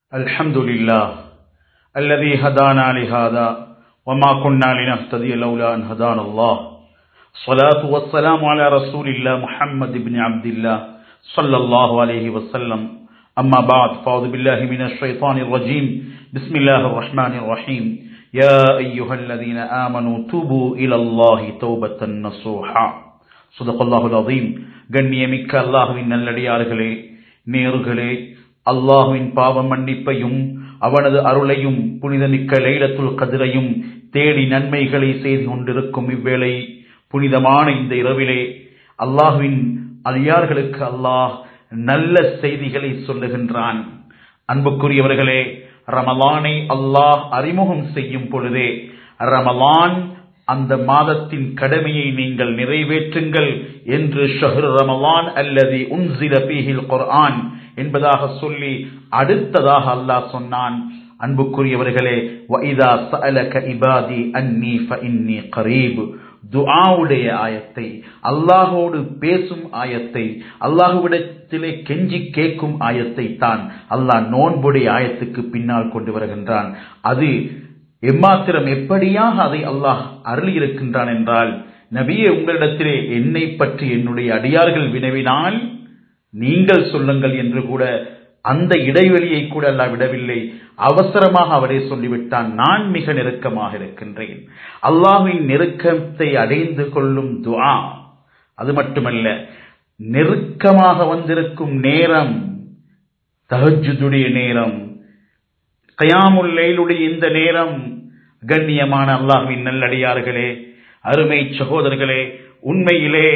الحمد لله الذي هدانا لهذا وما كنا لنهتدي لولا أن هدانا الله الصلاة والسلام على رسول الله محمد بن عبد الله صلى الله عليه وسلم أما بعد فأعوذ بالله من الشيطان الرجيم بسم الله الرحمن الرحيم يا أيها الذين آمنوا توبوا إلى الله توبة نصوحا صدق الله العظيم கண்ணியமிக்க அல்லாஹுவின் நல்லடியார்களே நேர்களே அல்லாஹுவின் பாவ மன்னிப்பையும் அவனது அருளையும் புனிதமிக்க லைலத்துல் கதிரையும் தேடி நன்மைகளை செய்து கொண்டிருக்கும் இவ்வேளை புனிதமான இந்த இரவிலே அல்லாஹுவின் அடியார்களுக்கு அல்லாஹ் நல்ல செய்திகளை சொல்லுகின்றான் அன்புக்குரியவர்களே ரமலானை அல்லாஹ் அறிமுகம் செய்யும் பொழுதே ரமலான் அந்த மாதத்தின் கடமையை நீங்கள் நிறைவேற்றுங்கள் என்று ஷஹர் ரமலான் அல்லது உன்சில பீஹில் குர்ஆன் என்பதாக சொல்லி அடுத்ததாக அல்லாஹ் சொன்னான் அன்புக்குரியவர்களே வைதா சஅலக இபாதி அன்னி ஃபஇன்னி கரீப் துஆவுடைய ஆயத்தை அல்லாஹோடு பேசும் ஆயத்தை அல்லாஹுவிடத்திலே கெஞ்சி கேட்கும் ஆயத்தை தான் அல்லாஹ் நோன்புடைய ஆயத்துக்கு பின்னால் கொண்டு வருகின்றான் அது எம்மாத்திரம் எப்படியாக அதை அல்லாஹ் அருளி இருக்கின்றான் என்றால் நபியே உங்களிடத்திலே என்னை பற்றி என்னுடைய அடியார்கள் வினவினால் நீங்கள் சொல்லுங்கள் என்று கூட அந்த இடைவெளியை கூட அல்லாஹ் விடவில்லை அவசரமாக அவரே சொல்லிவிட்டான் நான் மிக நெருக்கமாக இருக்கின்றேன் அல்லாஹின் நெருக்கத்தை அடைந்து கொள்ளும் துஆ அது மட்டுமல்ல நெருக்கமாக வந்திருக்கும் நேரம் தஹஜுடைய நேரம் கயாமுல்லையிலுடைய இந்த நேரம் கண்ணியமான அல்லாஹ்வின் நல்லடியார்களே அருமை சகோதரர்களே உண்மையிலே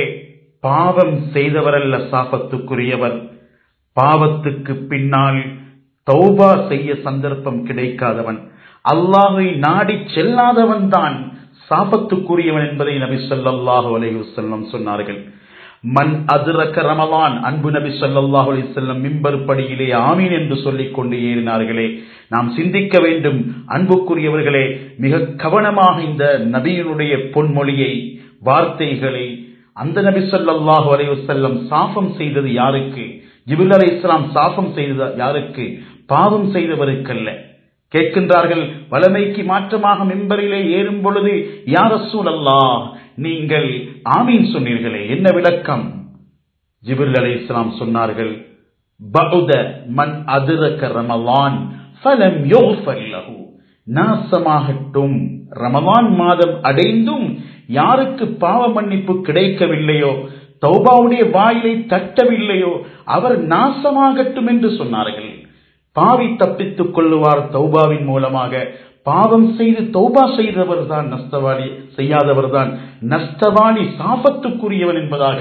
பாவம் செய்தவரல்ல சாபத்துக்குரியவர் பாவத்துக்கு பின்னால் தௌபா செய்ய சந்தர்ப்பம் கிடைக்காதவன் அல்லாஹை நாடி செல்லாதவன் தான் சாபத்துக்குரியவன் என்பதை நபி சொல்லாஹு அலைஹி வஸல்லம் சொன்னார்கள் மன் அதிரக்க ரமலான் அன்பு நபி சொல்லாஹு அலி செல்லம் மிம்பர் படியிலே ஆமீன் என்று சொல்லிக் கொண்டு ஏறினார்களே நாம் சிந்திக்க வேண்டும் அன்புக்குரியவர்களே மிக கவனமாக இந்த நபியினுடைய பொன்மொழியை வார்த்தைகளை அந்த நபி சொல்லாஹு அலி வசல்லம் சாபம் செய்தது யாருக்கு ஜிபுல் அலி இஸ்லாம் சாபம் செய்தது யாருக்கு பாவம் செய்தவருக்கல்ல கேட்கின்றார்கள் வளமைக்கு மாற்றமாக மிம்பரிலே ஏறும் பொழுது யார் சூழல்லா நீங்கள் ஆமீன் சொன்னீர்களே என்ன விளக்கம் ஜிபுல் அலி இஸ்லாம் சொன்னார்கள் பகுத மன் அதிரக்க ரமலான் ஃபலம் யோஃபல்லஹு நாசமாகட்டும் ரமலான் மாதம் அடைந்தும் யாருக்கு பாவ மன்னிப்பு கிடைக்கவில்லையோ தௌபாவுடைய வாயிலை தட்டவில்லையோ அவர் நாசமாகட்டும் என்று சொன்னார்கள் பாவி தப்பித்துக் கொள்ளுவார் தௌபாவின் மூலமாக பாவம் செய்து தௌபா செய்தவர் தான் நஷ்டவாளி செய்யாதவர் தான் நஷ்டவாளி சாபத்துக்குரியவன் என்பதாக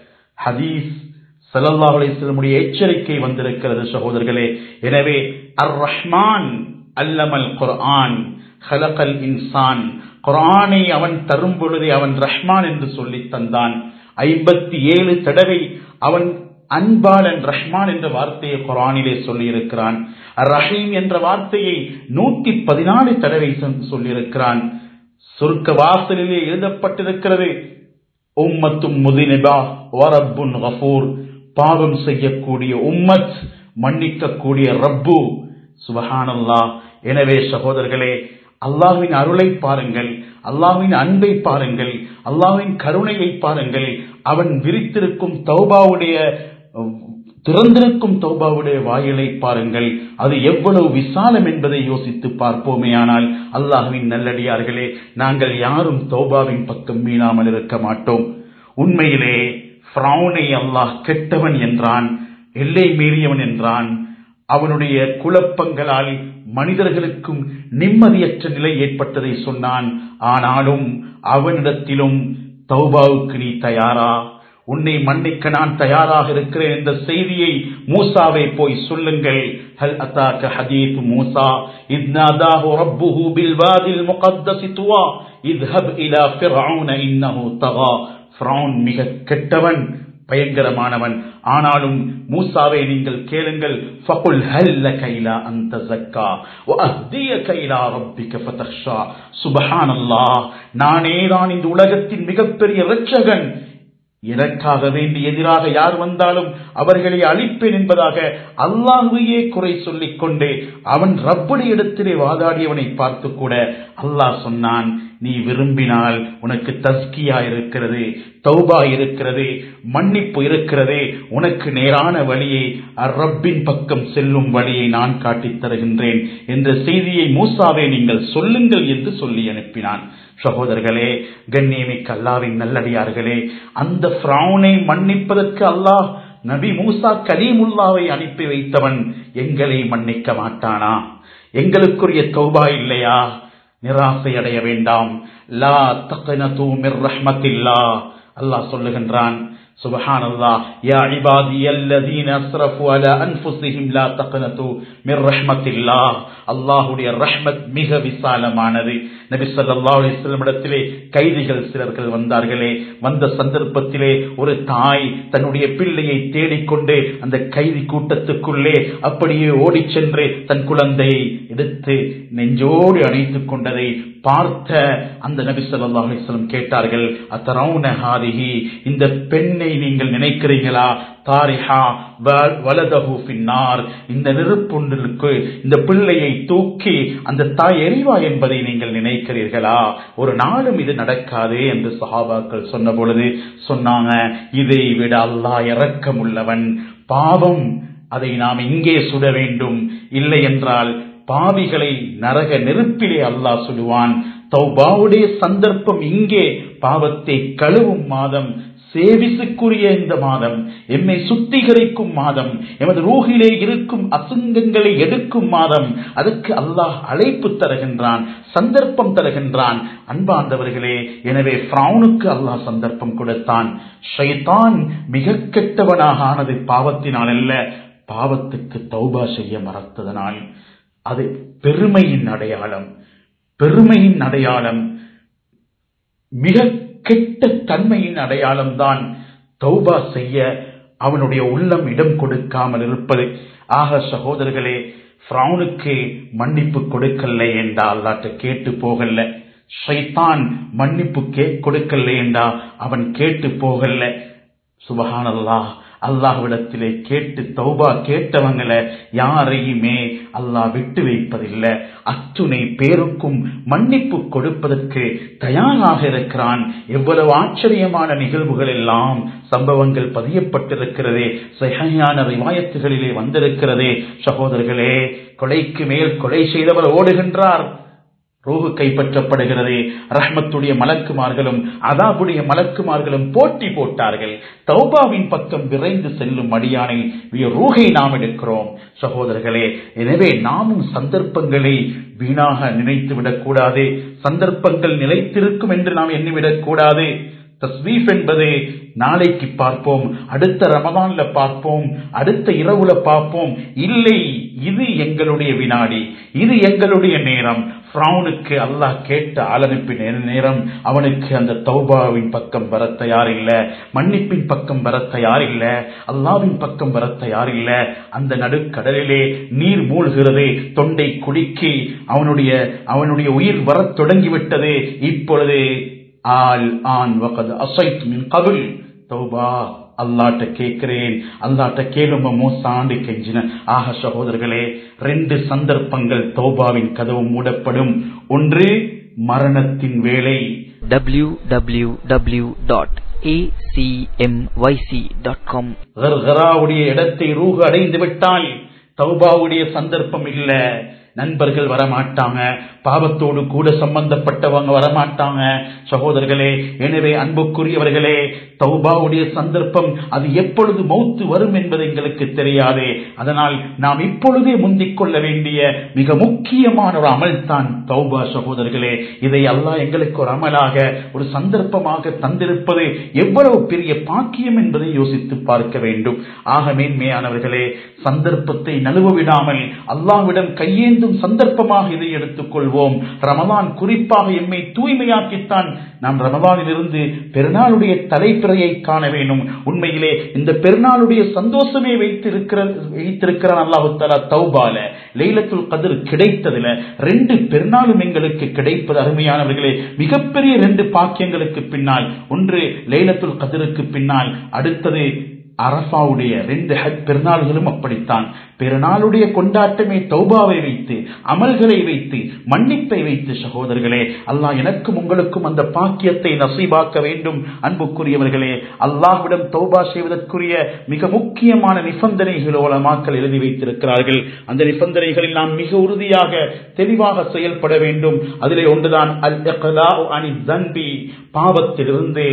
ஹதீஸ் சல்லல்லா அலிஸ்லமுடைய எச்சரிக்கை வந்திருக்கிறது சகோதரர்களே எனவே அர் ரஹ்மான் அல்லமல் குர்ஆன் ஹலகல் இன்சான் குரானை அவன் தரும் பொழுதே அவன் ரஹ்மான் என்று சொல்லி தந்தான் ஐம்பத்தி ஏழு தடவை அவன் அன்பாளன் ரஹ்மான் என்ற வார்த்தையை குரானிலே சொல்லியிருக்கிறான் ரஹீம் என்ற வார்த்தையை நூத்தி பதினாலு தடவை சொல்லியிருக்கிறான் சொர்க்க வாசலிலே எழுதப்பட்டிருக்கிறது உம்மத்தும் முதினிபா வரப்புன் கஃபூர் பாவம் செய்யக்கூடிய உம்மத் மன்னிக்கக்கூடிய ரப்பு சுபஹானல்லா எனவே சகோதரர்களே அல்லாஹ்வின் அருளை பாருங்கள் அல்லாஹ்வின் அன்பை பாருங்கள் அல்லாஹ்வின் கருணையை பாருங்கள் அவன் விரித்திருக்கும் தௌபாவுடைய திறந்திருக்கும் தௌபாவுடைய வாயிலை பாருங்கள் அது எவ்வளவு விசாலம் என்பதை யோசித்து பார்ப்போமே ஆனால் அல்லாஹுவின் நல்லடியார்களே நாங்கள் யாரும் தௌபாவின் பக்கம் மீளாமல் இருக்க மாட்டோம் உண்மையிலே ஃப்ரௌனை அல்லாஹ் கெட்டவன் என்றான் எல்லை மீறியவன் என்றான் அவனுடைய குழப்பங்களால் மனிதர்களுக்கும் நிம்மதியற்ற நிலை ஏற்பட்டதை சொன்னான் ஆனாலும் அவனிடத்திலும் தௌபாவுக்கு நீ தயாரா உன்னை மன்னிக்க நான் தயாராக இருக்கிறேன் என்ற செய்தியை மூசாவை போய் சொல்லுங்கள் ஹல் அத்தாக்க ஹதீத் மூசா இத்னாதாஹு ரப்புஹு பில் வாதில் முகத்தஸ் துவா இத்ஹப் இலா ஃபிர்அவுன இன்னஹு தகா ஃபிரௌன் மிக கெட்டவன் பயங்கரமானவன் ஆனாலும் மூசாவை நீங்கள் கேளுங்கள் ஃபகுல் ஹல்ல கைலா அந்த ஜக்கா வஅஹ்திய கைலா ரப்பிக ஃபதக்ஷா சுப்ஹானல்லாஹ் நானே தான் இந்த உலகத்தின் மிகப்பெரிய இரட்சகன் எனக்காக வேண்டி எதிராக யார் வந்தாலும் அவர்களை அழிப்பேன் என்பதாக அல்லாஹுவையே குறை சொல்லிக் கொண்டு அவன் ரப்படி இடத்திலே வாதாடியவனை பார்த்து கூட அல்லாஹ் சொன்னான் நீ விரும்பினால் உனக்கு தஸ்கியா இருக்கிறது தௌபா இருக்கிறது மன்னிப்பு இருக்கிறது உனக்கு நேரான வழியை ரப்பின் பக்கம் செல்லும் வழியை நான் காட்டித் தருகின்றேன் என்ற செய்தியை மூசாவே நீங்கள் சொல்லுங்கள் என்று சொல்லி அனுப்பினான் சகோதரர்களே கண்ணியமிக்க அல்லாவின் நல்லடியார்களே அந்த ஃப்ரௌனை மன்னிப்பதற்கு அல்லாஹ் நபி மூசா கலீமுல்லாவை அனுப்பி வைத்தவன் எங்களை மன்னிக்க மாட்டானா எங்களுக்குரிய தௌபா இல்லையா நிராசை அடைய வேண்டாம் லா தக்னது மிர் ரஹ்மத்தில்லா அல்லாஹ் சொல்லுகின்றான் سبحان الله يا عبادي الذين اسرفوا على انفسهم لا تقنطوا من رحمه الله அல்லாஹ்வுடைய ரஹ்மத் மிக விசாலமானது நபி ஸல்லல்லாஹு அலைஹி வஸல்லம் இடத்திலே கைதிகள் சிலர்கள் வந்தார்களே வந்த சந்தர்ப்பத்திலே ஒரு தாய் தன்னுடைய பிள்ளையை தேடிக்கொண்டு அந்த கைதி கூட்டத்துக்குள்ளே அப்படியே ஓடிச் சென்று தன் குழந்தையை எடுத்து நெஞ்சோடு அணைத்துக் கொண்டதை பார்த்த அந்த நபி ஸல்லல்லாஹு அலைஹி வஸல்லம் கேட்டார்கள் அத்தரவுன ஹாதிஹி இந்த பெண்ணை நீங்கள் நினைக்கிறீங்களா தாரிஹா வலதஹு பின்னார் இந்த நெருப்புண்டலுக்கு இந்த பிள்ளையை தூக்கி அந்த தாய் எரிவா என்பதை நீங்கள் நினைக்கிறீர்களா ஒரு நாளும் இது நடக்காது என்று சஹாபாக்கள் சொன்ன பொழுது சொன்னாங்க இதை விட அல்லாஹ் இரக்கம் உள்ளவன் பாவம் அதை நாம் இங்கே சுட வேண்டும் இல்லை என்றால் பாவிகளை நரக நெருப்பிலே அல்லாஹ் சுடுவான் தௌபாவுடைய சந்தர்ப்பம் இங்கே பாவத்தை கழுவும் மாதம் சேவிசுக்குரிய இந்த மாதம் எம்மை சுத்திகரிக்கும் மாதம் எமது ரூகிலே இருக்கும் அசுங்கங்களை எடுக்கும் மாதம் அதுக்கு அல்லாஹ் அழைப்பு தருகின்றான் சந்தர்ப்பம் தருகின்றான் அன்பார்ந்தவர்களே எனவே ஃப்ரௌனுக்கு அல்லாஹ் சந்தர்ப்பம் கொடுத்தான் ஷைத்தான் மிக கெட்டவனாக ஆனது பாவத்தினால் அல்ல பாவத்துக்கு தௌபா செய்ய மறத்ததனால் அது பெருமையின் அடையாளம் பெருமையின் அடையாளம் மிக கெட்ட தன்மையின் அடையாளம் தான் தௌபா செய்ய அவனுடைய உள்ளம் இடம் கொடுக்காமல் இருப்பது ஆக சகோதரர்களே ஃப்ரௌனுக்கு மன்னிப்பு கொடுக்கல என்றா அல்லாட்ட கேட்டு போகல ஷைத்தான் மன்னிப்பு கே கொடுக்கல என்றா அவன் கேட்டு போகல சுபஹானல்லா அல்லாஹ்விடத்திலே கேட்டு தௌபா கேட்டவங்களை யாரையுமே அல்லாஹ் விட்டு வைப்பதில்லை அத்துணை பேருக்கும் மன்னிப்பு கொடுப்பதற்கு தயாராக இருக்கிறான் எவ்வளவு ஆச்சரியமான நிகழ்வுகள் எல்லாம் சம்பவங்கள் பதியப்பட்டிருக்கிறதே சகையான ரிவாயத்துகளிலே வந்திருக்கிறதே சகோதரர்களே கொலைக்கு மேல் கொலை செய்தவர் ஓடுகின்றார் ரோகு கைப்பற்றப்படுகிறது ரஹ்மத்துடைய மலக்குமார்களும் அதாபுடைய மலக்குமார்களும் போட்டி போட்டார்கள் தௌபாவின் பக்கம் விரைந்து செல்லும் அடியானை ரூகை நாம் எடுக்கிறோம் சகோதரர்களே எனவே நாமும் சந்தர்ப்பங்களை வீணாக நினைத்து விடக்கூடாது சந்தர்ப்பங்கள் நிலைத்திருக்கும் என்று நாம் எண்ணிவிடக் கூடாது தஸ்வீப் என்பது நாளைக்கு பார்ப்போம் அடுத்த ரமதான்ல பார்ப்போம் அடுத்த இரவுல பார்ப்போம் இல்லை இது எங்களுடைய வினாடி இது எங்களுடைய நேரம் ஃப்ரௌனுக்கு அல்லாஹ் கேட்ட ஆளனுப்பி நேரம் அவனுக்கு அந்த தௌபாவின் பக்கம் வர தயார் இல்ல மன்னிப்பின் பக்கம் வர தயார் இல்ல அல்லாவின் பக்கம் வர தயார் இல்ல அந்த நடுக்கடலிலே நீர் மூழ்கிறது தொண்டை குடிக்கி அவனுடைய அவனுடைய உயிர் வரத் தொடங்கிவிட்டது இப்பொழுது ஆல் ஆன் வகது அசைத் மின் கபில் தௌபா அல்லாட்ட கேட்கிறேன் அல்லாட்ட கேளும மோசாண்டு கெஞ்சின ஆக சகோதரர்களே ரெண்டு சந்தர்ப்பங்கள் தௌபாவின் கதவு மூடப்படும் ஒன்று மரணத்தின் வேலை www.acmyc.com கர்கராவுடைய இடத்தை ரூஹு அடைந்து விட்டால் தௌபாவுடைய சந்தர்ப்பம் இல்ல நண்பர்கள் வரமாட்டாங்க பாவத்தோடு கூட சம்பந்தப்பட்டவங்க வரமாட்டாங்க சகோதரர்களே எனவே அன்புக்குரியவர்களே தௌபாவுடைய சந்தர்ப்பம் அது எப்பொழுது மௌத்து வரும் என்பது எங்களுக்கு தெரியாது அதனால் நாம் இப்பொழுதே முந்திக் கொள்ள வேண்டிய மிக முக்கியமான ஒரு அமல் தான் தௌபா சகோதரர்களே இதை அல்லாஹ் எங்களுக்கு ஒரு அமலாக ஒரு சந்தர்ப்பமாக தந்திருப்பது எவ்வளவு பெரிய பாக்கியம் என்பதை யோசித்து பார்க்க வேண்டும் ஆக மேன்மையானவர்களே சந்தர்ப்பத்தை நழுவ விடாமல் அல்லாஹ்விடம் கையேந்து மீண்டும் சந்தர்ப்பமாக இதை எடுத்துக்கொள்வோம் ரமதான் குறிப்பாக எம்மை தூய்மையாக்கித்தான் நாம் ரமதானில் இருந்து பெருநாளுடைய தலைப்பிறையை காண வேண்டும் உண்மையிலே இந்த பெருநாளுடைய சந்தோஷமே வைத்திருக்கிற வைத்திருக்கிறான் அல்லாஹு தலா தௌபால லைலத்துல் கதிர் கிடைத்ததுல ரெண்டு பெருநாளும் எங்களுக்கு கிடைப்பது அருமையானவர்களே மிகப்பெரிய ரெண்டு பாக்கியங்களுக்கு பின்னால் ஒன்று லைலத்துல் கதிருக்கு பின்னால் அடுத்தது அரபாவுடைய ரெண்டு ஹஜ் பெருநாள்களும் அப்படித்தான் பெருநாளுடைய கொண்டாட்டமே தௌபாவை வைத்து அமல்களை வைத்து மன்னிப்பை வைத்து சகோதரர்களே அல்லாஹ் எனக்கும் உங்களுக்கும் அந்த பாக்கியத்தை நசீபாக்க வேண்டும் அன்புக்குரியவர்களே அல்லாஹ்விடம் தௌபா செய்வதற்குரிய மிக முக்கியமான நிபந்தனைகள் உலமாக்கள் எழுதி வைத்திருக்கிறார்கள் அந்த நிபந்தனைகளில் நாம் மிக உறுதியாக தெளிவாக செயல்பட வேண்டும் அதிலே ஒன்றுதான் அல் அனி தன்பி பாவத்திலிருந்து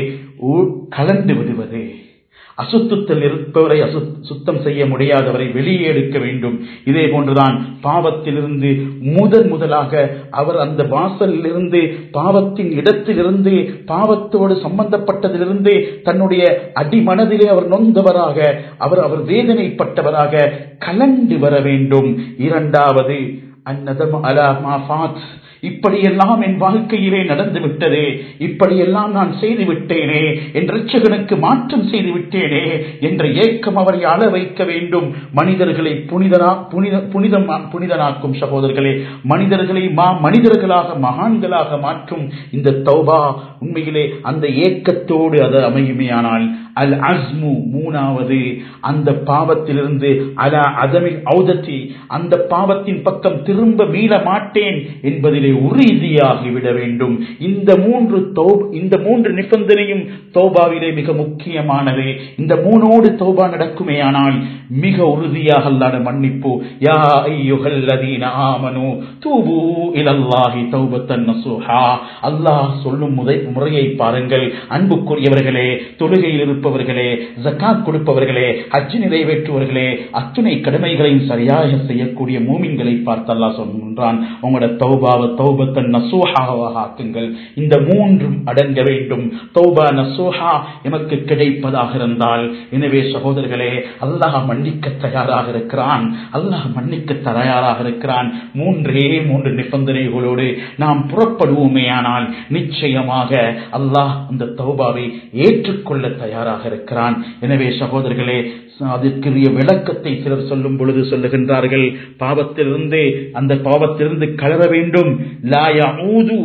கலந்து விடுவது அசுத்தத்தில் இருப்பவரை அசு சுத்தம் செய்ய முடியாதவரை வெளியே எடுக்க வேண்டும் இதே போன்றுதான் பாவத்திலிருந்து முதன் முதலாக அவர் அந்த வாசலிலிருந்து பாவத்தின் இடத்திலிருந்து பாவத்தோடு சம்பந்தப்பட்டதிலிருந்து தன்னுடைய அடிமனதிலே அவர் நொந்தவராக அவர் அவர் வேதனைப்பட்டவராக கலண்டு வர வேண்டும் இரண்டாவது அந்நதம் அலா மாஃபாத் இப்படியெல்லாம் என் வாழ்க்கையிலே நடந்து விட்டதே இப்படியெல்லாம் நான் செய்து விட்டேனே என் ரட்சகனுக்கு மாற்றம் செய்து விட்டேனே என்ற ஏக்கம் அவரை அள வைக்க வேண்டும் மனிதர்களை புனிதனா புனித புனிதம் புனிதனாக்கும் சகோதரர்களே மனிதர்களை மா மனிதர்களாக மகான்களாக மாற்றும் இந்த தௌபா உண்மையிலே அந்த ஏக்கத்தோடு அது அமையுமையானால் அல் அஸ்மு மூணாவது அந்த பாவத்திலிருந்து அல அதமின் ஔதத்தி அந்த பாவத்தின் பக்கம் திரும்ப மீள மாட்டேன் என்பதிலே உறுதியாகிவிட வேண்டும் இந்த மூன்று இந்த மூன்று நிபந்தனையும் தௌபாவிலே மிக முக்கியமானது இந்த மூணோடு தௌபா நடக்குமேயானால் மிக உறுதியாக அல்லாட மன்னிப்பு யா ஐயுகல்லதீன ஆமனு தூபு இலல்லாஹி தௌபத்தன் நசூஹா அல்லாஹ் சொல்லும் முறை முறையை பாருங்கள் அன்புக்குரியவர்களே தொழுகையில் இருப்பவர்களே ஜக்காத் கொடுப்பவர்களே ஹஜ் நிறைவேற்றுவர்களே அத்துணை கடமைகளையும் சரியாக செய்யக்கூடிய மூமின்களை பார்த்து அல்லாஹ் சொல்கின்றான் உங்களோட தௌபாவை தௌபத்தன் நசூஹாவாக ஆக்குங்கள் இந்த மூன்றும் அடங்க வேண்டும் தௌபா நசூஹா எமக்கு கிடைப்பதாக இருந்தால் எனவே சகோதரர்களே அல்லாஹ் மன்னிக்க தயாராக இருக்கிறான் அல்லாஹ் மன்னிக்க தயாராக இருக்கிறான் மூன்றே மூன்று நிபந்தனைகளோடு நாம் புறப்படுவோமே ஆனால் நிச்சயமாக அல்லாஹ் அந்த தௌபாவை ஏற்றுக்கொள்ள தயாராக இருக்கிறான் எனவே சகோதரர்களே அதற்குரிய விளக்கத்தை சிலர் சொல்லும் பொழுது சொல்லுகின்றார்கள் பாவத்திலிருந்து அந்த பாவத்திலிருந்து கலர வேண்டும் லாயா ஊது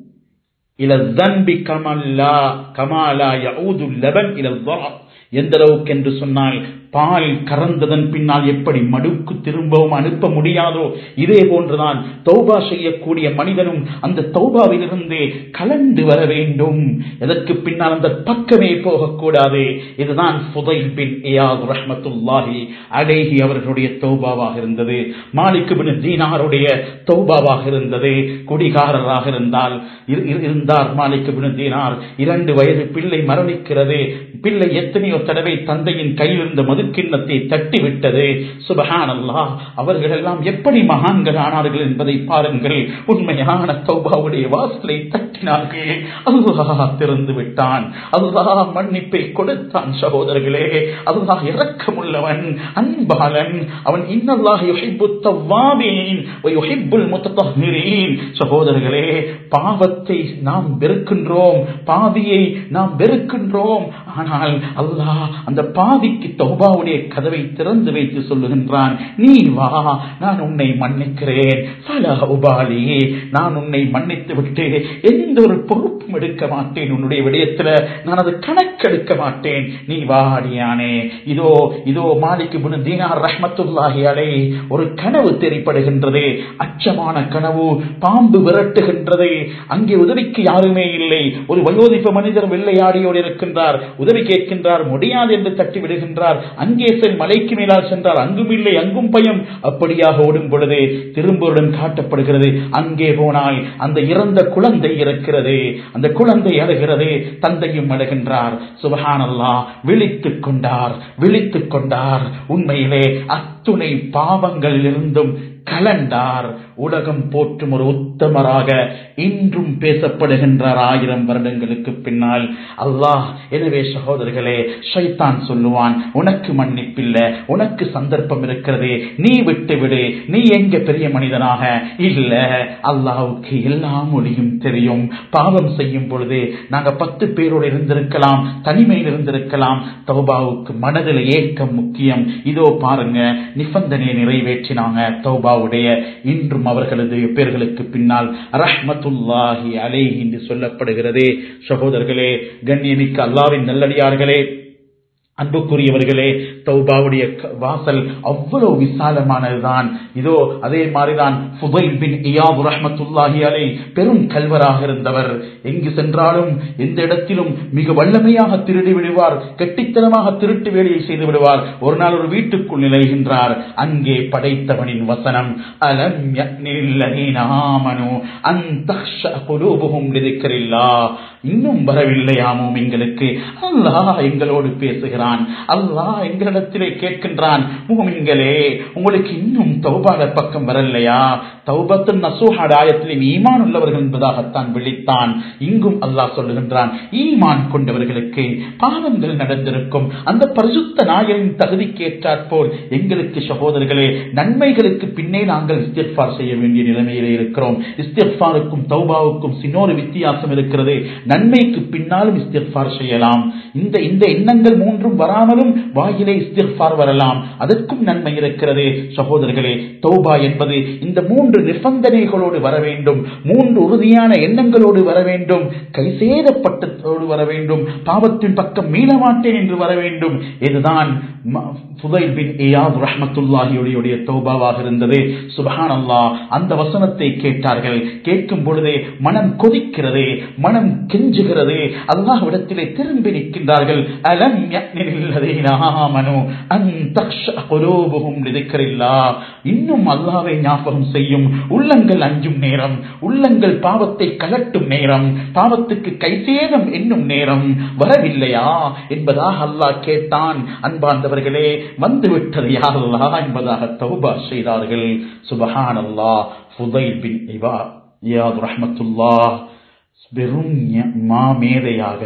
இல தன்பி கமல்லா கமாலா யஊது லபன் இல எந்த அளவுக்கு என்று சொன்னால் பால் கறந்ததன் பின்னால் எப்படி மடுக்கு திரும்பவும் அனுப்ப முடியாதோ இதே போன்றுதான் தௌபா செய்யக்கூடிய மனிதனும் அந்த தௌபாவிலிருந்து கலந்து வர வேண்டும் எதற்கு பின்னால் அந்த பக்கமே போகக்கூடாது இதுதான் புதைல் பின் ஏயாது ரஹமத்துல்லாஹி அலேஹி அவர்களுடைய தௌபாவாக இருந்தது மாலிக் பின் தீனாருடைய தௌபாவாக இருந்தது குடிகாரராக இருந்தால் இருந்தார் மாலிக் பின் தீனார் இரண்டு வயது பிள்ளை மரணிக்கிறது பிள்ளை எத்தனையோ தடவை தந்தையின் கையில் இருந்த மதுக்கிண்ணத்தை தட்டிவிட்டது சுபஹான் அல்லாஹ் அவர்கள் எல்லாம் எப்படி மகான்கள் ஆனார்கள் என்பதை பாருங்கள் உண்மையான தௌபாவுடைய வாசலை தட்டினார்கள் அல்லாஹ் திறந்து விட்டான் அல்லாஹ் மன்னிப்பை கொடுத்தான் சகோதரர்களே அல்லாஹ் இரக்கமுள்ளவன் அன்பாளன் அவன் இன்னல்லாஹ் யுஹிப்பு தவ்வாபீன் வ யுஹிப்புல் முத்தஹிரீன் சகோதரர்களே பாவத்தை நாம் வெறுக்கின்றோம் பாவியை நாம் வெறுக்கின்றோம் ஆனால் அல்லாஹ் அந்த பாவிக்கு தௌபாவுடைய கதவை திறந்து வைத்து சொல்லுகின்றான் நீ வா நான் உன்னை மன்னிக்கிறேன் பல உபாலி நான் உன்னை மன்னித்து விட்டு எந்த ஒரு பொறுப்பும் எடுக்க மாட்டேன் உன்னுடைய விடயத்துல நான் அது கணக்கெடுக்க மாட்டேன் நீ வாடியானே இதோ இதோ மாலிக்கு புனு தீனார் ரஹ்மத்துல்லாஹி அலை ஒரு கனவு தெரிப்படுகின்றது அச்சமான கனவு பாம்பு விரட்டுகின்றது அங்கே உதவிக்கு யாருமே இல்லை ஒரு வயோதிப்ப மனிதர் வெள்ளையாடியோடு இருக்கின்றார் உதவி கேட்கின்றார் முடியாது என்று தட்டி விடுகின்றார் அங்கே செல் மலைக்கு மேலால் சென்றார் அங்கும் இல்லை அங்கும் பயம் அப்படியாக ஓடும் பொழுது திரும்புடன் காட்டப்படுகிறது அங்கே போனால் அந்த இறந்த குழந்தை இருக்கிறது அந்த குழந்தை அழுகிறது தந்தையும் அழுகின்றார் சுபஹானல்லா விழித்துக் கொண்டார் விழித்துக் கொண்டார் உண்மையிலே அத்துணை பாவங்களில் இருந்தும் கலண்டார் உலகம் போற்றும் ஒரு உத்தமராக இன்றும் பேசப்படுகின்றார் ஆயிரம் வருடங்களுக்கு பின்னால் அல்லாஹ் எனவே சகோதரர்களே ஷைத்தான் சொல்லுவான் உனக்கு மன்னிப்பில்லை உனக்கு சந்தர்ப்பம் இருக்கிறது நீ விட்டு விடு நீ எங்க பெரிய மனிதனாக இல்ல அல்லாவுக்கு எல்லா மொழியும் தெரியும் பாவம் செய்யும் பொழுது நாங்க பத்து பேரோடு இருந்திருக்கலாம் தனிமையில் இருந்திருக்கலாம் தௌபாவுக்கு மனதில் ஏக்கம் முக்கியம் இதோ பாருங்க நிபந்தனையை நிறைவேற்றினாங்க தௌபாவுடைய இன்றும் அவர்களது பேர்களுக்கு பின்னால் ரஹ்மத்துல்லாஹி அலை என்று சொல்லப்படுகிறதே சகோதரர்களே கண்ணியமிக்க அல்லாவின் நல்லடியார்களே அன்புக்குரியவர்களே தௌபாவுடைய வாசல் அவ்வளவு விசாலமானதுதான் இதோ அதே மாதிரிதான் ஃபுதைல் பின் இயாபு ரஹ்மத்துல்லாஹி அலை பெரும் கல்வராக இருந்தவர் எங்கு சென்றாலும் எந்த இடத்திலும் மிக வல்லமையாக திருடி விடுவார் கெட்டித்தனமாக திருட்டு வேலையை செய்து விடுவார் ஒரு நாள் ஒரு வீட்டுக்குள் நிலைகின்றார் அங்கே படைத்தவனின் வசனம் அலம் ஆமனு அந்த இன்னும் வரவில்லையாமோ எங்களுக்கு அல்லாஹ் எங்களோடு பேசுகிறான் அல்லாஹ் எங்களிடத்திலே கேட்கின்றான் மூமின்களே உங்களுக்கு இன்னும் தௌபாட பக்கம் வரலையா தௌபத்தின் நசூஹாடாயத்திலே ஈமான் உள்ளவர்கள் என்பதாகத்தான் விழித்தான் இங்கும் அல்லாஹ் சொல்லுகின்றான் ஈமான் கொண்டவர்களுக்கு பாவங்கள் நடந்திருக்கும் அந்த பரிசுத்த நாயரின் தகுதிக்கேற்றாற் போல் எங்களுக்கு சகோதரர்களே நன்மைகளுக்கு பின்னே நாங்கள் இஸ்திஃபார் செய்ய வேண்டிய நிலைமையிலே இருக்கிறோம் இஸ்திஃபாருக்கும் தௌபாவுக்கும் சின்னொரு வித்தியாசம் இருக்கிறது நன்மைக்கு பின்னாலும் இஸ்திஃபார் செய்யலாம் இந்த இந்த எண்ணங்கள் மூன்றும் வராமலும் வாயிலே இஸ்திஃபார் வரலாம் அதற்கும் நன்மை இருக்கிறது சகோதரர்களே தௌபா என்பது இந்த மூன்று நிபந்தனைகளோடு வர வேண்டும் மூன்று உறுதியான எண்ணங்களோடு வர வேண்டும் கைசேதப்பட்டதோடு வர வேண்டும் பாவத்தின் பக்கம் மீள மாட்டேன் என்று வர வேண்டும் இதுதான் ரஹமத்துல்லாஹியுடைய தௌபாவாக இருந்தது சுபஹான் அல்லாஹ் அந்த வசனத்தை கேட்டார்கள் கேட்கும் பொழுதே மனம் கொதிக்கிறதே மனம் கெஞ்சுகிறது அல்லாஹ்விடத்திலே திரும்பி நிற்கின்றார்கள் அலம் இன்னும் அல்லாவை ஞாபகம் செய்யும் உள்ளங்கள் அஞ்சும் நேரம் உள்ளங்கள் பாவத்தை கலட்டும் நேரம் பாவத்துக்கு கைசேதம் என்னும் நேரம் வரவில்லையா என்பதாக அல்லாஹ் கேட்டான் அன்பார்ந்தவர்களே வந்துவிட்டது யாரல்லா என்பதாக தௌபா செய்தார்கள் சுபஹான் அல்லாஹ் ஃபுதைல் பின் இவா யாத் ரஹமத்துல்லா வெறும் மாமேதையாக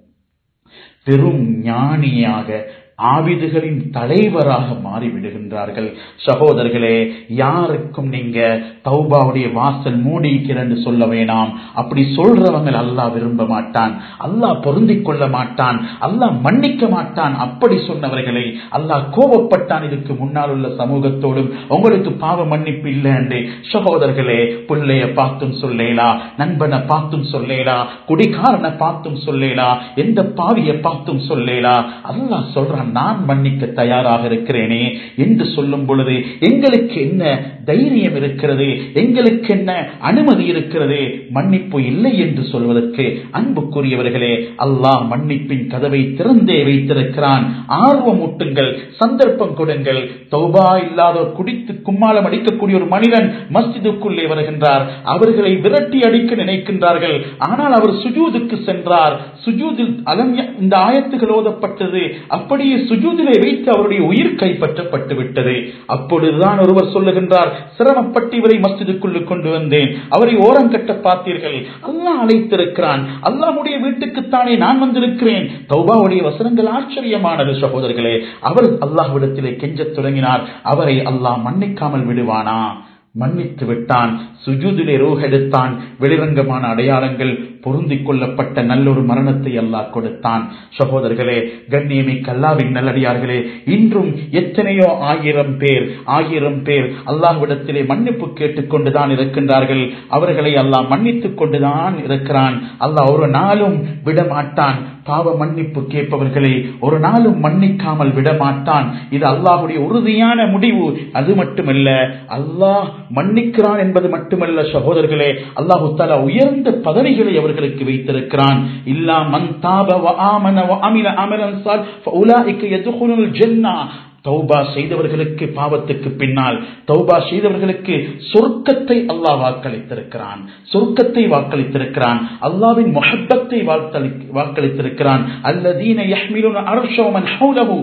பெரும் ஞானியாக ஆவிதுகளின் தலைவராக மாறிவிடுகின்றார்கள் சகோதரர்களே யாருக்கும் நீங்க தௌபாவுடைய வாசல் மூடிக்கிறன்னு சொல்ல வேணாம் அப்படி சொல்றவங்க அல்லாஹ் விரும்ப மாட்டான் அல்லாஹ் பொருந்திக் கொள்ள மாட்டான் அல்லாஹ் மன்னிக்க மாட்டான் அப்படி சொன்னவர்களை அல்லாஹ் கோபப்பட்டான் இதுக்கு முன்னால் உள்ள சமூகத்தோடும் உங்களுக்கு பாவ மன்னிப்பு இல்லை என்று சகோதரர்களே பிள்ளைய பார்த்தும் சொல்லேலா நண்பனை பார்த்தும் சொல்லேலா குடிகாரனை பார்த்தும் சொல்லேலா எந்த பாவிய பார்த்தும் சொல்லேலா அல்லாஹ் சொல்றான் நான் மன்னிக்க தயாராக இருக்கிறேனே என்று சொல்லும் பொழுது எங்களுக்கு என்ன தைரியம் இருக்கிறது எங்களுக்கு என்ன அனுமதி இருக்கிறது மன்னிப்பு இல்லை என்று சொல்வதற்கு அன்புக்குரியவர்களே அல்லாஹ் மன்னிப்பின் கதவை திறந்தே வைத்திருக்கிறான் ஆர்வம் ஊட்டுங்கள் சந்தர்ப்பம் கொடுங்கள் தௌபா இல்லாத குடித்து கும்மாளம் அடிக்கக்கூடிய ஒரு மனிதன் மஸ்ஜிதுக்குள்ளே வருகின்றார் அவர்களை விரட்டி அடிக்க நினைக்கின்றார்கள் ஆனால் அவர் சுஜூதுக்கு சென்றார் சுஜூதில் அலம் இந்த ஆயத்துகள் ஓதப்பட்டது அப்படியே சுஜூதிலே வைத்து அவருடைய உயிர் கைப்பற்றப்பட்டு விட்டது அப்பொழுதுதான் ஒருவர் சொல்லுகின்றார் சிரமப்பட்டு இவரை மஸ்ஜிதுக்குள்ளே கொண்டு வந்தேன் அவரை ஓரம் கட்ட பார்த்தீர்கள் அல்லாஹ் அழைத்திருக்கிறான் அல்லாஹுடைய வீட்டுக்குத்தானே நான் வந்திருக்கிறேன் தௌபாவுடைய வசனங்கள் ஆச்சரியமானது சகோதரர்களே அவர் அல்லாஹ்விடத்திலே கெஞ்சத் தொடங்கினார் அவரை அல்லாஹ் மன்னிக்காமல் விடுவானா மன்னித்து விட்டான் சுஜூதிலே ரோகெடுத்தான் வெளிரங்கமான அடையாளங்கள் பொருந்திக் கொள்ளப்பட்ட நல்லொரு மரணத்தை அல்லாஹ் கொடுத்தான் சகோதரர்களே கண்ணியமி கல்லாவின் நல்லடியார்களே இன்றும் எத்தனையோ ஆயிரம் பேர் ஆயிரம் பேர் அல்லாஹ்விடத்திலே மன்னிப்பு கேட்டுக்கொண்டுதான் இருக்கின்றார்கள் அவர்களை அல்லாஹ் மன்னித்துக் கொண்டுதான் இருக்கிறான் அல்லாஹ் ஒரு நாளும் விடமாட்டான் பாவ மன்னிப்பு கேட்பவர்களை ஒரு நாளும் மன்னிக்காமல் விடமாட்டான் இது அல்லாஹுடைய உறுதியான முடிவு அது மட்டுமல்ல அல்லாஹ் மன்னிக்கிறான் என்பது மட்டுமல்ல சகோதரர்களே அல்லாஹு தாலா உயர்ந்த பதவிகளை அவர்களுக்கு வைத்திருக்கிறான் இல்லா மன் தாப வ ஆமன வ அமில அமலன் சால் ஃபஉலாயிக யதுகுலுல் ஜன்னah தௌபா செய்தவர்களுக்கு பாவத்துக்கு பின்னால் தௌபா செய்தவர்களுக்கு சொர்க்கத்தை அல்லாஹ் வாக்களித்திருக்கிறான் சொர்க்கத்தை வாக்களித்திருக்கிறான் அல்லாவின் மொஹப்பத்தை வாக்களித்திருக்கிறான் அல்லதீன யஹ்மிலுன அர்ஷவமன் ஹவுலஹு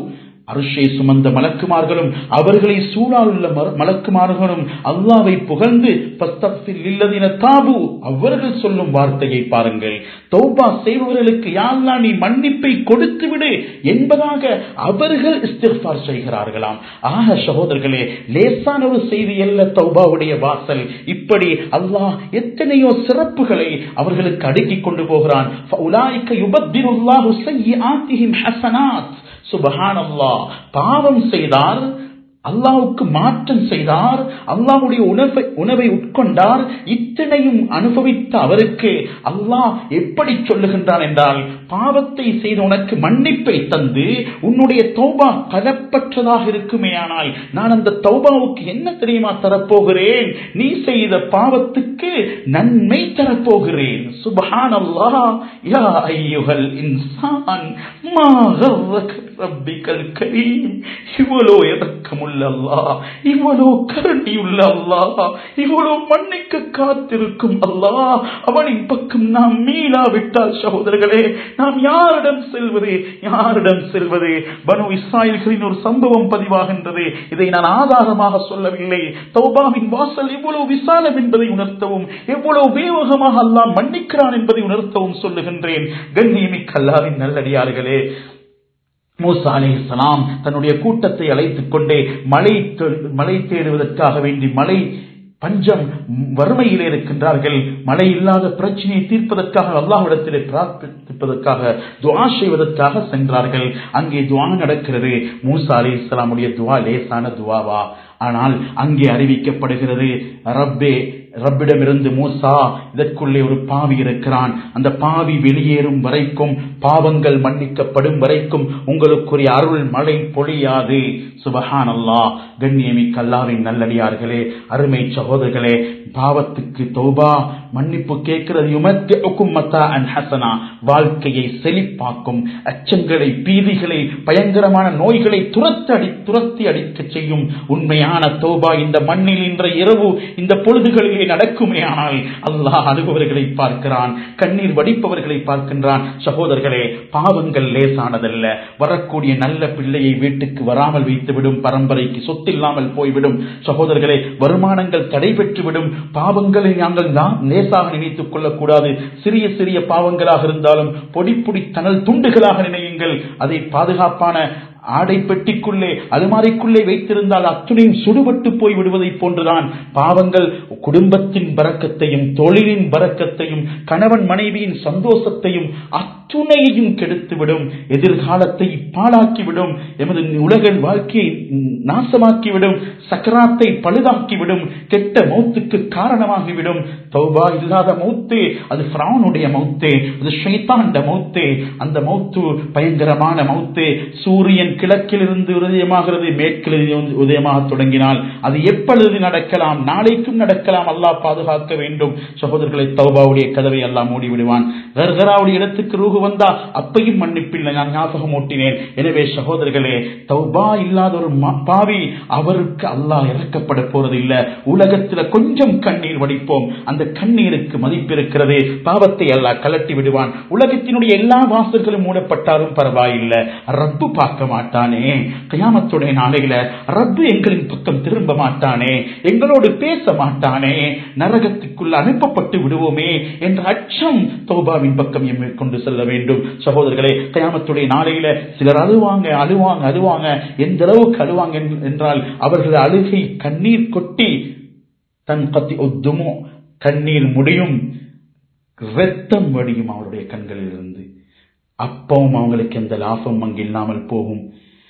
அருஷை சுமந்த மலக்குமார்களும் அவர்களை சூழாலுள்ள மலக்குமார்களும் அல்லாவை புகழ்ந்து இல்லதின தாபு அவர்கள் சொல்லும் வார்த்தையை பாருங்கள் தௌபா செய்பவர்களுக்கு யாழ்லா நீ மன்னிப்பை கொடுத்து விடு என்பதாக அவர்கள் இஸ்திஃபார் செய்கிறார்களாம் ஆக சகோதரர்களே லேசான ஒரு செய்தி அல்ல தௌபாவுடைய வாசல் இப்படி அல்லாஹ் எத்தனையோ சிறப்புகளை அவர்களுக்கு அடுக்கிக் கொண்டு போகிறான் சுபஹானல்லா பாவம் செய்தார் அல்லாவுக்கு மாற்றம் செய்தார் அல்லாவுடைய உணவை உணவை உட்கொண்டார் இத்தனையும் அனுபவித்த அவருக்கு அல்லாஹ் எப்படி சொல்லுகின்றான் என்றால் பாவத்தை செய்த உனக்கு மன்னிப்பை தந்து உன்னுடைய தௌபா பலப்பற்றதாக இருக்குமே ஆனால் நான் அந்த தௌபாவுக்கு என்ன தெரியுமா தரப்போகிறேன் நீ செய்த பாவத்துக்கு நன்மை தரப்போகிறேன் சுபஹான் அல்லா யா ஐயுகல் இன்சான் ரப்பிக்கல் கரீம் இவ்வளோ இறக்கமுள்ள அல்லா இவ்வளோ கருணியுள்ள அல்லா இவ்வளோ மன்னிக்க காத்திருக்கும் அல்லா அவனின் பக்கம் நாம் மீளாவிட்டால் சகோதரர்களே நாம் யாரிடம் செல்வது யாரிடம் செல்வது பனு இஸ்ராயல்களின் ஒரு சம்பவம் பதிவாகின்றது இதை நான் ஆதாரமாக சொல்லவில்லை தௌபாவின் வாசல் எவ்வளவு விசாலம் என்பதை உணர்த்தவும் எவ்வளவு வேகமாக அல்லாஹ் மன்னிக்கிறான் என்பதை உணர்த்தவும் சொல்லுகின்றேன் கண்ணியமிக்க அல்லாவின் நல்லடியார்களே மூசா அலி இஸ்லாம் தன்னுடைய கூட்டத்தை அழைத்துக் கொண்டே மலை மலை தேடுவதற்காக வேண்டி மலை பஞ்சம் வறுமையிலே இருக்கின்றார்கள் மழை இல்லாத பிரச்சனையை தீர்ப்பதற்காக அல்லாஹ்விடத்திலே பிரார்த்திப்பதற்காக துவா செய்வதற்காக சென்றார்கள் அங்கே துவா நடக்கிறது மூசா அலி இஸ்லாமுடைய துவா லேசான துவாவா ஆனால் அங்கே அறிவிக்கப்படுகிறது ரப்பே ரப்பிடமிருந்து மூசா இதற்குள்ளே ஒரு பாவி இருக்கிறான் அந்த பாவி வெளியேறும் வரைக்கும் பாவங்கள் மன்னிக்கப்படும் வரைக்கும் உங்களுக்குரிய அருள் மழை பொழியாது சுபஹான் அல்லா கண்ணியமிக்க அல்லாவின் நல்லடியார்களே அருமை சகோதரர்களே பாவத்துக்கு தௌபா மன்னிப்பு கேட்கிறது ஹசனா வாழ்க்கையை செழிப்பாக்கும் அச்சங்களை பீதிகளை பயங்கரமான நோய்களை துரத்து அடி துரத்தி அடிக்க செய்யும் உண்மையான தௌபா இந்த மண்ணில் இன்ற இரவு இந்த பொழுதுகளிலே நடக்குமே ஆனால் அல்லாஹ் அனுபவர்களை பார்க்கிறான் கண்ணீர் வடிப்பவர்களை பார்க்கின்றான் சகோதரர்களே பாவங்கள் லேசானதல்ல வரக்கூடிய நல்ல பிள்ளையை வீட்டுக்கு வராமல் வைத்துவிடும் பரம்பரைக்கு சொத்தில்லாமல் போய்விடும் சகோதரர்களே வருமானங்கள் தடைபெற்றுவிடும் பாவங்களை நாங்கள் லேசாக நினைத்துக் கொள்ளக்கூடாது சிறிய சிறிய பாவங்களாக இருந்தாலும் பொடி பொடி தனல் துண்டுகளாக நினையுங்கள் அதை பாதுகாப்பான ஆடை பெட்டிக்குள்ளே அலுமாரிக்குள்ளே வைத்திருந்தால் அத்துணையும் சுடுபட்டு போய் விடுவதை போன்றுதான் பாவங்கள் குடும்பத்தின் பறக்கத்தையும் தொழிலின் பறக்கத்தையும் கணவன் மனைவியின் சந்தோஷத்தையும் அத்துணையையும் கெடுத்துவிடும் எதிர்காலத்தை பாழாக்கிவிடும் எமது உலக வாழ்க்கையை நாசமாக்கிவிடும் சக்கராத்தை பழுதாக்கிவிடும் கெட்ட மௌத்துக்கு காரணமாகிவிடும் தௌபா இல்லாத மௌத்து அது பிரானுடைய மௌத்தே அது ஷைத்தாண்ட மௌத்தே அந்த மௌத்து பயங்கரமான மௌத்தே சூரியன் கிழக்கில் இருந்து உதயமாகிறது மேற்கில் உதயமாக தொடங்கினால் அது எப்பொழுது நடக்கலாம் நாளைக்கும் நடக்கலாம் அல்லாஹ் பாதுகாக்க வேண்டும் சகோதரர்களை தௌபாவுடைய கதவை எல்லாம் மூடி விடுவான் கர்கராவுடைய இடத்துக்கு ரூகு வந்தா அப்பையும் மன்னிப்பில்லை நான் ஞாபகம் ஊட்டினேன் எனவே சகோதரர்களே தௌபா இல்லாத ஒரு பாவி அவருக்கு அல்லாஹ் இறக்கப்பட போறது இல்ல உலகத்துல கொஞ்சம் கண்ணீர் வடிப்போம் அந்த கண்ணீருக்கு மதிப்பு இருக்கிறது பாவத்தை அல்லாஹ் கலட்டி விடுவான் உலகத்தினுடைய எல்லா வாசல்களும் மூடப்பட்டாலும் பரவாயில்லை ரப்பு பார்க்க மாட்டானே கயாமத்துடைய நாளையில ரப்பு எங்களின் பக்கம் திரும்ப மாட்டானே எங்களோடு பேச மாட்டானே நரகத்துக்குள் அனுப்பப்பட்டு விடுவோமே என்ற அச்சம் தௌபாவின் பக்கம் எம்மை கொண்டு செல்ல வேண்டும் சகோதரர்களே கயாமத்துடைய நாளையில சிலர் அழுவாங்க அழுவாங்க அழுவாங்க எந்த அளவுக்கு அழுவாங்க என்றால் அவர்கள் அழுகை கண்ணீர் கொட்டி தன் கத்தி ஒத்துமோ கண்ணீர் முடியும் ரத்தம் வடியும் அவருடைய கண்களில் இருந்து அப்பவும் அவங்களுக்கு எந்த லாபம் அங்கு இல்லாமல் போகும்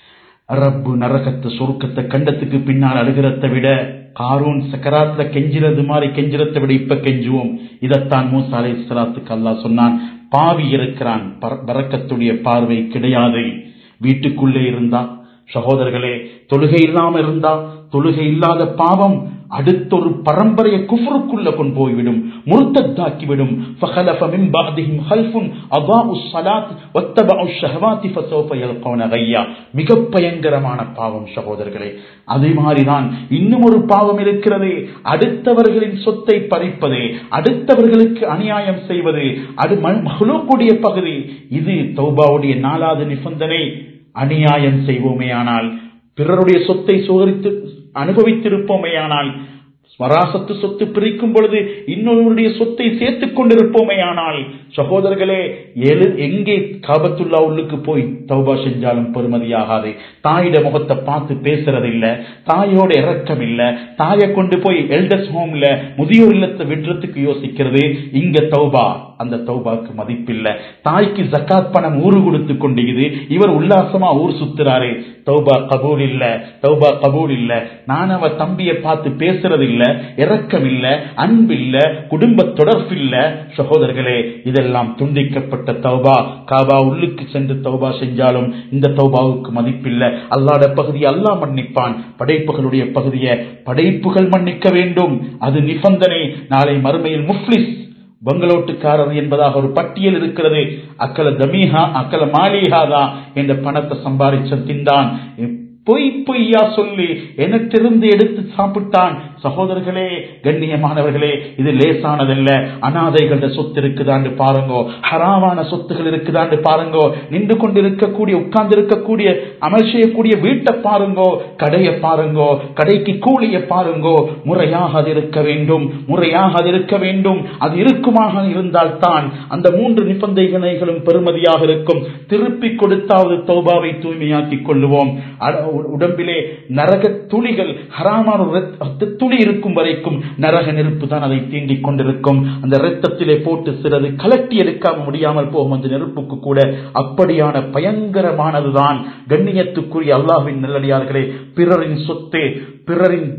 ரப்பு நரகத்தை சொருக்கத்தை கண்டத்துக்கு பின்னால் அழுகிறத விட காரூன் சக்கராத்துல கெஞ்சிறது மாதிரி கெஞ்சிரத்தை விட இப்ப கெஞ்சுவோம் இதைத்தான் மூசா அலை சலாத்துக்கு அல்லா சொன்னான் பாவி இருக்கிறான் பறக்கத்துடைய பார்வை கிடையாது வீட்டுக்குள்ளே இருந்தா சகோதரர்களே தொழுகை இல்லாம இருந்தா தொழுகை இல்லாத பாவம் அடுத்தொரு பரம்பரையை குஃபருக்குள்ள கொண்டு போய்விடும் முருத்தத்தாக்கிவிடும் فخلف من بعدهم خلف اضاعوا الصلاه واتبعوا الشهوات فسوف يلقون غيا மிக பயங்கரமான பாவம் சகோதரர்களே அதே மாதிரிதான் இன்னும் ஒரு பாவம் இருக்கிறது அடுத்தவர்களின் சொத்தை பறிப்பது அடுத்தவர்களுக்கு அநியாயம் செய்வது அது மகளுக்குடைய பகுதி இது தௌபாவுடைய நாலாவது நிபந்தனை அநியாயம் செய்வோமேயானால் பிறருடைய சொத்தை சோதரித்து அனுபவித்திருப்போமேயானால் ஸ்வராசத்து சொத்து பிரிக்கும் பொழுது இன்னொருவருடைய சொத்தை சேர்த்துக் கொண்டிருப்போமேயானால் சகோதரர்களே எழு எங்கே காபத்துல்லா உள்ளுக்கு போய் தௌபா செஞ்சாலும் பெருமதியாகாது தாயிட முகத்தை பார்த்து பேசுறதில்ல தாயோட இறக்கம் இல்ல தாயை கொண்டு போய் எல்டர்ஸ் ஹோம்ல முதியோர் இல்லத்தை விடுறதுக்கு யோசிக்கிறது இங்க தௌபா அந்த தௌபாக்கு மதிப்பில்லை தாய்க்கு ஜக்காத் பணம் ஊரு கொடுத்து கொண்டிருக்குது இவர் உல்லாசமா ஊர் சுத்துறாரு தௌபா கபூல் இல்ல தௌபா கபூல் இல்ல நான் அவ தம்பியை பார்த்து பேசுறது இல்ல இறக்கம் இல்ல அன்பு இல்ல குடும்ப தொடர்பு இல்ல சகோதரர்களே இதெல்லாம் துண்டிக்கப்பட்ட தௌபா காபா உள்ளுக்கு சென்று தௌபா செஞ்சாலும் இந்த தௌபாவுக்கு மதிப்பில்லை அல்லாட பகுதியை அல்லாஹ் மன்னிப்பான் படைப்புகளுடைய பகுதியை படைப்புகள் மன்னிக்க வேண்டும் அது நிபந்தனை நாளை மறுமையில் முஃப்லிஸ் பங்களோட்டுக்காரர் என்பதாக ஒரு பட்டியல் இருக்கிறது அக்கல தமீஹா அக்கல மாலிஹாதா என்ற பணத்தை சம்பாதிச்ச தின்றான் பொய் பொய்யா சொல்லி எனத்திருந்து எடுத்து சாப்பிட்டான் சகோதரர்களே கண்ணியமானவர்களே இது லேசானதல்ல அனாதைகள சொத்து இருக்குதான்னு பாருங்கோ ஹராமான சொத்துகள் இருக்குதான்னு பாருங்கோ நின்று கொண்டிருக்கக்கூடிய உட்கார்ந்து இருக்கக்கூடிய அமல் செய்யக்கூடிய வீட்டை பாருங்கோ கடையை பாருங்கோ கடைக்கு கூலிய பாருங்கோ முறையாக அது இருக்க வேண்டும் முறையாக அது இருக்க வேண்டும் அது இருக்குமாக இருந்தால் தான் அந்த மூன்று நிபந்தனைகளும் பெருமதியாக இருக்கும் திருப்பி கொடுத்தாவது தௌபாவை தூய்மையாக்கிக் கொள்ளுவோம் உடம்பிலே நரக துளிகள் ஹராமான துளி இருக்கும் வரைக்கும் நரக நெருப்பு தான் அதை தீண்டிக் கொண்டிருக்கும் அந்த இரத்தத்திலே போட்டு சிறது கலட்டி எடுக்காம முடியாமல் போகும் அந்த நெருப்புக்கு கூட அப்படியான பயங்கரமானதுதான் கண்ணியத்துக்குரிய அல்லாஹின் நல்லடியார்களே பிறரின் சொத்து பிறரின்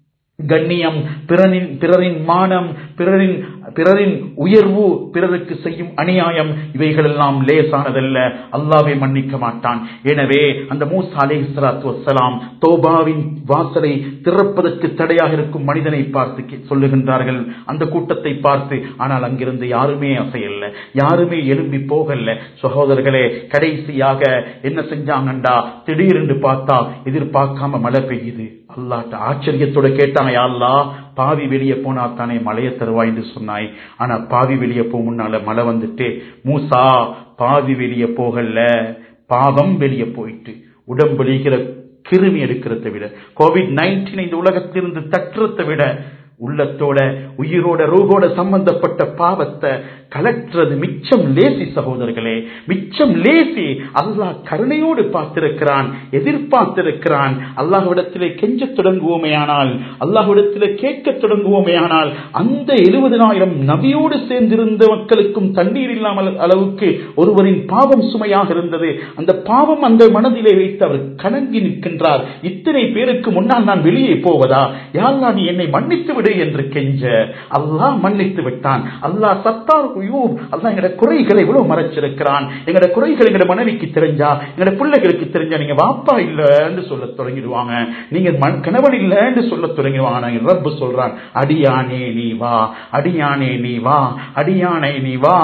கண்ணியம் பிறனின் பிறரின் மானம் பிறரின் பிறரின் உயர்வு பிறருக்கு செய்யும் அநியாயம் இவைகள் எல்லாம் லேசானதல்ல அல்லாவே மன்னிக்க மாட்டான் எனவே அந்த மூசா அலே சலாத்து வசலாம் தோபாவின் வாசலை திறப்பதற்கு தடையாக இருக்கும் மனிதனை பார்த்து சொல்லுகின்றார்கள் அந்த கூட்டத்தை பார்த்து ஆனால் அங்கிருந்து யாருமே அசையல்ல யாருமே எழும்பி போகல சகோதரர்களே கடைசியாக என்ன செஞ்சாங்கண்டா திடீரென்று பார்த்தா எதிர்பார்க்காம மழை பெய்யுது அல்லாட்ட ஆச்சரியத்தோட கேட்டாங்க யாழ்லா பாவி வெளியே போனா தானே மழைய தருவாய் என்று சொன்னாய் ஆனா பாவி வெளியே போ முன்னால மழை வந்துட்டு மூசா பாவி வெளியே போகல பாவம் வெளியே போயிட்டு உடம்புலிகிற கிருமி எடுக்கிறத விட கோவிட் நைன்டீன் இந்த உலகத்திலிருந்து தட்டுறதை விட உள்ளத்தோட உயிரோட ரூகோட சம்பந்தப்பட்ட பாவத்தை கலற்றுறது மிச்சம் லேசி சகோதரர்களே மிச்சம் லேசி அல்லாஹ் கருணையோடு பார்த்திருக்கிறான் எதிர்பார்த்திருக்கிறான் அல்லாஹ்விடத்திலே கெஞ்ச தொடங்குவோமேயானால் அல்லாஹ்விடத்திலே கேட்க தொடங்குவோமேயானால் அந்த எழுபதனாயிரம் நபியோடு சேர்ந்திருந்த மக்களுக்கும் தண்ணீர் இல்லாமல் அளவுக்கு ஒருவரின் பாவம் சுமையாக இருந்தது அந்த பாவம் அந்த மனதிலே வைத்து அவர் கணங்கி நிற்கின்றார் இத்தனை பேருக்கு முன்னால் நான் வெளியே போவதா யாழ்லா நீ என்னை மன்னித்து விடு என்று கெஞ்ச அல்லாஹ் மன்னித்து விட்டான் அல்லாஹ் சத்தார் அல்லாஹ் எங்கட குறைகளை எவ்வளவு மறைச்சிருக்கிறான் எங்கட குறைகள் எங்கட மனைவிக்கு தெரிஞ்சா எங்கட பிள்ளைகளுக்கு தெரிஞ்சா நீங்க வாப்பா இல்லன்னு சொல்ல தொடங்கிடுவாங்க நீங்க கணவன் இல்லன்னு சொல்ல தொடங்கிடுவாங்க ரப்பு சொல்றான் அடியானே நீ வா அடியானே நீ வா அடியானே நீ வா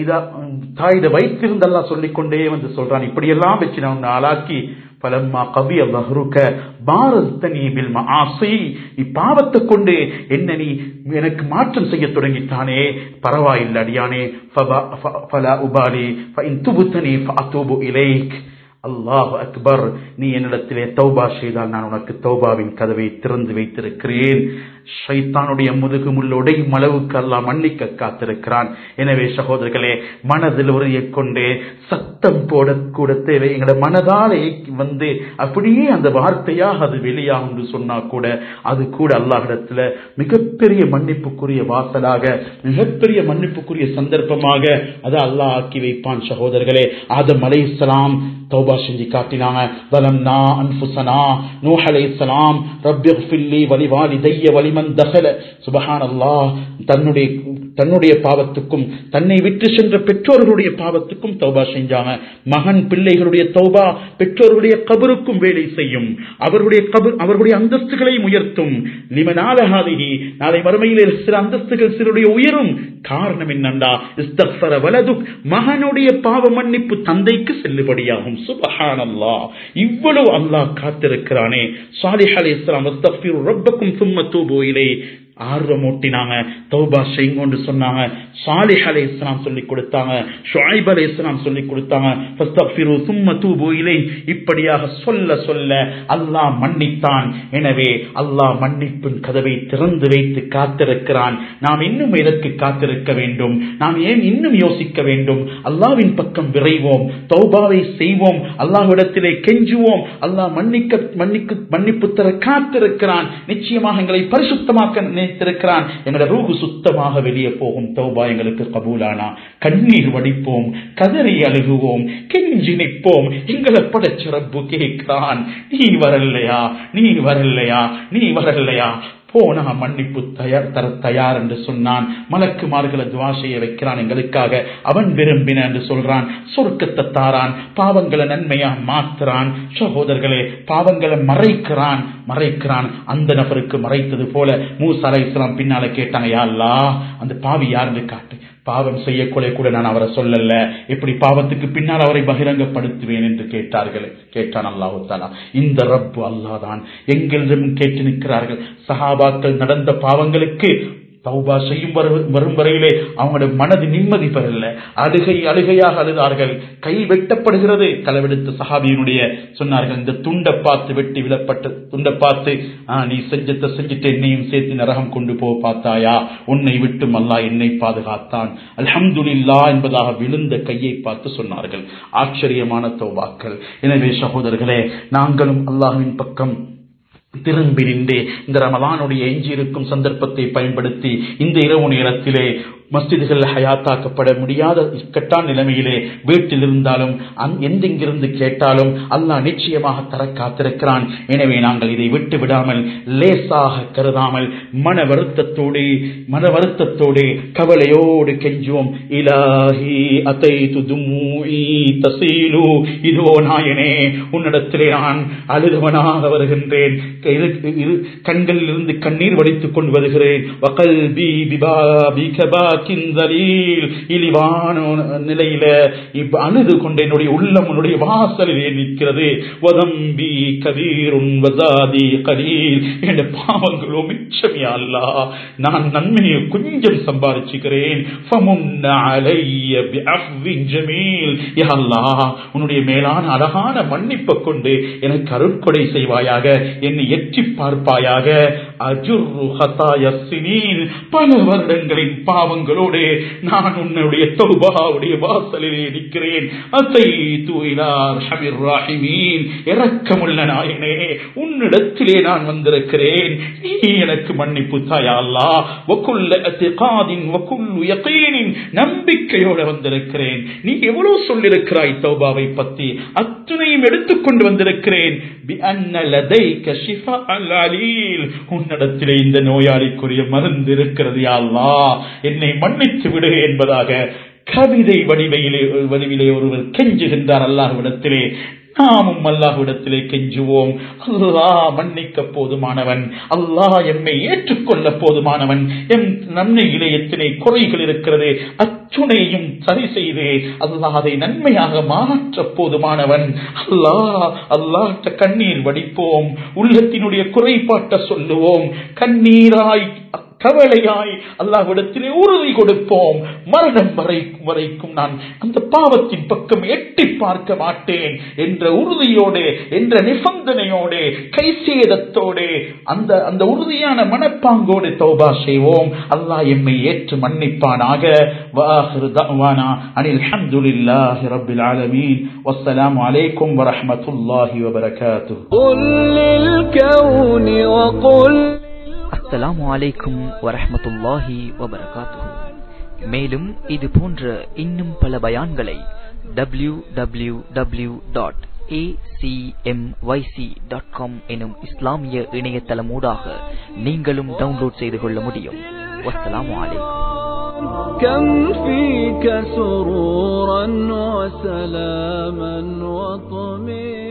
தாயிட வைத்திருந்தெல்லாம் சொல்லிக்கொண்டே வந்து சொல்றான் இப்படியெல்லாம் வச்சு நான் ஆளாக்கி பலம்மா கவிய வஹ்ருக்க பாரதனி பில் மஆசி நீ பாவத்தை கொண்டு என்ன நீ எனக்கு மாற்றம் செய்ய தொடங்கிட்டானே பரவாயில்லை அடியானே ஃபலா உபாலி ஃபஇன் துபுத்தனி ஃபஅதூபு இலைக் அல்லாஹ் அக்பர் நீ என்னிடத்திலே தௌபா செய்தால் நான் உனக்கு தௌபாவின் கதவை திறந்து வைத்திருக்கிறேன் ஷைத்தானுடைய முதுகு முள்ளொடையும் அளவுக்கு அல்லாஹ் மன்னிக்க காத்திருக்கிறான் எனவே சகோதரர்களே மனதில் உரையை கொண்டே சத்தம் போடக்கூட தேவை எங்களோட மனதாலே வந்து அப்படியே அந்த வார்த்தையாக அது வெளியாகும் என்று சொன்னா கூட அது கூட அல்லாஹிடத்துல மிகப்பெரிய மன்னிப்புக்குரிய வாசலாக மிகப்பெரிய மன்னிப்புக்குரிய சந்தர்ப்பமாக அதை அல்லாஹ் ஆக்கி வைப்பான் சகோதரர்களே ஆதம் அலை தௌபா செஞ்சு காட்டினாங்க பலம்னா அன்புசனா நூஹ் அலைஹிஸ்ஸலாம் ரப்பி ஃபில்லி வலிவாலிதைய வலிமன் தஹல சுபஹானல்லாஹ் தன்னுடைய தன்னுடைய பாவத்துக்கும் தன்னை விட்டு சென்ற பெற்றோர்களுடைய பாவத்துக்கும் தௌபா செஞ்சாங்க மகன் பிள்ளைகளுடைய தௌபா பெற்றோர்களுடைய கபருக்கும் வேலை செய்யும் அவர்களுடைய கபர் அவர்களுடைய அந்தஸ்துகளை உயர்த்தும் லிமனாலஹாதிகி நாளை மறுமையில் சில அந்தஸ்துகள் சிலருடைய உயரும் காரணம் என்னண்டா இஸ்தஃபர வலது மகனுடைய பாவ மன்னிப்பு தந்தைக்கு செல்லுபடியாகும் சுபஹானல்லா இவ்வளவு அல்லாஹ் காத்திருக்கிறானே சாலிஹ் அலைஹிஸ்ஸலாம் அஸ்தக்ஃபிரு ரப்பக்கும் சும்ம தூபு இலை ஆர்வம் ஊட்டினாங்க தௌபா செய்யுங்கன்னு சொன்னாங்க சாலிஹ் அலை இஸ்லாம் சொல்லி கொடுத்தாங்க ஷுஐப் அலை இஸ்லாம் சொல்லி கொடுத்தாங்க ஃபஸ்தக்ஃபிரு சும்ம தூபு இலை இப்படியாக சொல்ல சொல்ல அல்லாஹ் மன்னித்தான் எனவே அல்லாஹ் மன்னிப்பின் கதவை திறந்து வைத்து காத்திருக்கிறான் நாம் இன்னும் எதற்கு காத்திருக்க வேண்டும் நாம் ஏன் இன்னும் யோசிக்க வேண்டும் அல்லாவின் பக்கம் விரைவோம் தௌபாவை செய்வோம் அல்லாஹ்விடத்திலே கெஞ்சுவோம் அல்லாஹ் மன்னிக்க மன்னிக்கு மன்னிப்பு தர காத்திருக்கிறான் நிச்சயமாக எங்களை பரிசுத்தமாக்க நினைத்திருக்கிறான் எங்களோட ரூகு சுத்தமாக வெளியே போகும் தௌபா எங்களுக்கு கபூலானா கண்ணீர் வடிப்போம் கதறி அழுகுவோம் கெஞ்சி நிற்போம் எங்களை படைச்ச ரப்பு கேட்கிறான் நீ வரலையா நீ வரலையா நீ வரலையா போனா மன்னிப்பு தயார் தர தயார் என்று சொன்னான் மலக்குமார்களை துவா செய்ய வைக்கிறான் எங்களுக்காக அவன் விரும்பின என்று சொல்றான் சொர்க்கத்தை தாரான் பாவங்களை நன்மையா மாத்துறான் சகோதரர்களே பாவங்களை மறைக்கிறான் மறைக்கிறான் அந்த நபருக்கு மறைத்தது போல மூசா அலை இஸ்லாம் பின்னால கேட்டாங்க யா அல்லாஹ் அந்த பாவி யாருன்னு காட்டு பாவம் செய்யக்கூட கூட நான் அவரை சொல்லல இப்படி பாவத்துக்கு பின்னால் அவரை பகிரங்கப்படுத்துவேன் என்று கேட்டார்கள் கேட்டான் அல்லாஹு தாலா இந்த ரப்பு அல்லாதான் எங்களிடம் கேட்டு நிற்கிறார்கள் சஹாபாக்கள் நடந்த பாவங்களுக்கு தௌபா செய்யும் வரு- வரும் வரையிலே அவங்களுடைய மனது நிம்மதி பெறல அழுகை அழுகையாக அழுதார்கள் கை வெட்டப்படுகிறது களவெடுத்த சஹாபியினுடைய சொன்னார்கள் இந்த துண்டை பார்த்து வெட்டி விழப்பட்ட துண்டை பார்த்து "ஆ, நீ செஞ்சத்தை செஞ்சுட்டு என்னையும் சேர்த்து நரகம் கொண்டு போக பார்த்தாயா உன்னை விட்டும் அல்லாஹ் என்னை பாதுகாத்தான் அல்ஹம்துலில்லா என்பதாக விழுந்த கையை பார்த்து சொன்னார்கள் ஆச்சரியமான தௌபாக்கள் எனவே சகோதரர்களே நாங்களும் அல்லாஹ்வின் பக்கம் திரும்பி நின்று இந்த ரமலானுடைய எஞ்சியிருக்கும் சந்தர்ப்பத்தை பயன்படுத்தி இந்த இரவு நேரத்திலே மஸ்ஜிதுகள் ஹயாத்தாக்கப்பட முடியாத இக்கட்டான நிலைமையிலே வீட்டில் இருந்தாலும் அங்- எந்தெங்கிருந்து கேட்டாலும் அல்லாஹ் நிச்சயமாக தர காத்திருக்கிறான் எனவே நாங்கள் இதை விட்டு விடாமல் லேசாக கருதாமல் மன வருத்தத்தோடு மன வருத்தத்தோடு கவலையோடு கெஞ்சுவோம் இலாஹி அத்தை துதுமூஇ தசீலு இதோ நாயனே உன்னிடத்திலே நான் அழுதவனாக வருகின்றேன் இரு இரு கண்களில் இருந்து கண்ணீர் வடித்துக் கொண்டு வருகிறேன் வகல்பி பிபாபிக பாக்கின் தலீல் இழிவான நிலையில இப்ப அழுது கொண்டு என்னுடைய உள்ளம் உன்னுடைய வாசலிலே நிற்கிறது வதம்பி கபீருன் வசாதி கலீல் என்ற பாவங்களோ மிச்சமே அல்லா நான் நன்மையை கொஞ்சம் சம்பாதிச்சுக்கிறேன் ஃபமுன்ன அலைய பிஅஃவின் ஜமீல் யா அல்லாஹ் உன்னுடைய மேலான அழகான மன்னிப்பை கொண்டு எனக்கு அருட்கொடை செய்வாயாக என்னை எட்டி பார்ப்பாயாக அஜுர்ரு ஹதாய சினீன் பல வருடங்களின் பாவங்களோடு நான் உன்னுடைய தௌபாவுடைய வாசலிலே நிற்கிறேன் அத்தை தூயிலார் ஹமிர் ராஹிமீன் இரக்கமுள்ள நாயனே உன்னிடத்திலே நான் வந்திருக்கிறேன் நீ எனக்கு மன்னிப்பு தாயா அல்லாஹ் வகுல்ல அத்திகாதின் வகுல்லு யகீனின் நம்பிக்கையோடு வந்திருக்கிறேன் நீ எவ்வளவு சொல்லிருக்கிறாய் தௌபாவை பத்தி அத்துணையும் எடுத்துக்கொண்டு வந்திருக்கிறேன் بِأَنَّ لَدَيْكَ شِفَاءَ الْعَلِيلِ உன்னிடத்திலே இந்த நோயாளிக்குரிய மருந்து இருக்கிறது யா அல்லாஹ் என்னை மன்னித்து விடு என்பதாக கவிதை வடிவையிலே வடிவிலே ஒருவர் கெஞ்சுகின்றார் அல்லாஹ்விடத்திலே நாமும் அல்லாஹ்விடத்திலே கெஞ்சுவோம் அல்லாஹ் மன்னிக்க போதுமானவன் அல்லாஹ் எம்மை ஏற்றுக்கொள்ள போதுமானவன் எம் நன்மையிலே எத்தனை குறைகள் இருக்கிறது அத்துணையும் சரி செய்து அல்லாஹ் அதை நன்மையாக மாற்ற போதுமானவன் அல்லாஹ் அல்லாஹ் கண்ணீர் வடிப்போம் உள்ளத்தினுடைய குறைபாட்ட சொல்லுவோம் கண்ணீராய் கவலையாய் அல்லாஹ்விடத்திலே உறுதி கொடுப்போம் மரணம் வரை வரைக்கும் நான் அந்த பாவத்தின் பக்கம் எட்டி பார்க்க மாட்டேன் என்ற உறுதியோடு என்ற நிபந்தனையோடு கைசேதத்தோடு அந்த அந்த உறுதியான மனப்பாங்கோடு தௌபா செய்வோம் அல்லாஹ் எம்மை ஏற்று மன்னிப்பானாக வாஹிரு தஅவானா அனில் ஹம்துலில்லாஹி ரப்பில் ஆலமீன் வஸ்ஸலாமு அலைக்கும் வரஹ்மத்துல்லாஹி வபரகாத்துஹு قل للكون وقل அஸ்ஸலாமு அலைக்கும் வரஹ்மத்துல்லாஹி வபரகாத்துஹு மேலும் இது போன்ற இன்னும் பல பயான்களை W W W dot dot com எனும் இஸ்லாமிய இணையதளமூடாக நீங்களும் டவுன்லோட் செய்து கொள்ள முடியும் வஸ்ஸலாமு அலைக்கும் كم فيك سرورا وسلاما وطمئنا